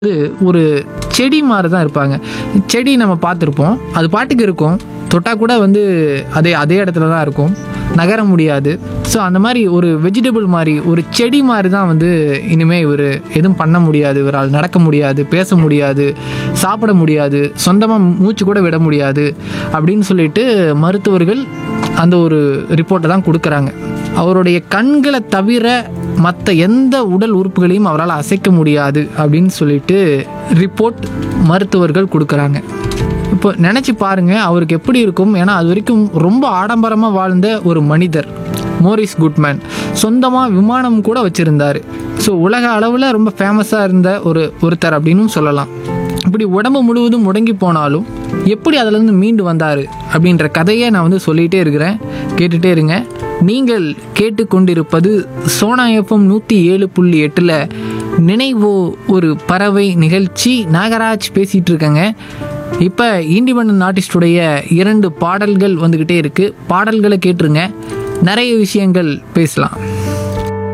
வந்து ஒரு செடி மாதிரி தான் இருப்பாங்க செடி நம்ம பார்த்துருப்போம் அது பாட்டுக்கு இருக்கும் தொட்டா கூட வந்து அதே அதே இடத்துல தான் இருக்கும் நகர முடியாது ஸோ அந்த மாதிரி ஒரு வெஜிடபிள் மாதிரி ஒரு செடி மாதிரி தான் வந்து இனிமேல் இவர் எதுவும் பண்ண முடியாது இவரால் நடக்க முடியாது பேச முடியாது சாப்பிட முடியாது சொந்தமாக மூச்சு கூட விட முடியாது அப்படின்னு சொல்லிட்டு மருத்துவர்கள் அந்த ஒரு ரிப்போர்ட்டை தான் கொடுக்குறாங்க அவருடைய கண்களை தவிர மற்ற எந்த உடல் உறுப்புகளையும் அவரால் அசைக்க முடியாது அப்படின்னு சொல்லிட்டு ரிப்போர்ட் மருத்துவர்கள் கொடுக்குறாங்க இப்போ நினச்சி பாருங்க அவருக்கு எப்படி இருக்கும் ஏன்னா அது வரைக்கும் ரொம்ப ஆடம்பரமாக வாழ்ந்த ஒரு மனிதர் மோரிஸ் குட்மேன் சொந்தமாக விமானம் கூட வச்சுருந்தார் ஸோ உலக அளவில் ரொம்ப ஃபேமஸாக இருந்த ஒரு ஒருத்தர் அப்படின்னு சொல்லலாம் இப்படி உடம்பு முழுவதும் முடங்கி போனாலும் எப்படி அதிலிருந்து மீண்டு வந்தார் அப்படின்ற கதையை நான் வந்து சொல்லிகிட்டே இருக்கிறேன் கேட்டுகிட்டே இருங்க நீங்கள் கேட்டுக்கொண்டிருப்பது சோனா எஃப்எம் நூற்றி ஏழு புள்ளி எட்டில் நினைவோ ஒரு பறவை நிகழ்ச்சி நாகராஜ் பேசிகிட்டு இருக்கேங்க இப்போ இண்டிபெண்ட் ஆர்டிஸ்டுடைய இரண்டு பாடல்கள் வந்துக்கிட்டே இருக்குது பாடல்களை கேட்டுருங்க நிறைய விஷயங்கள் பேசலாம்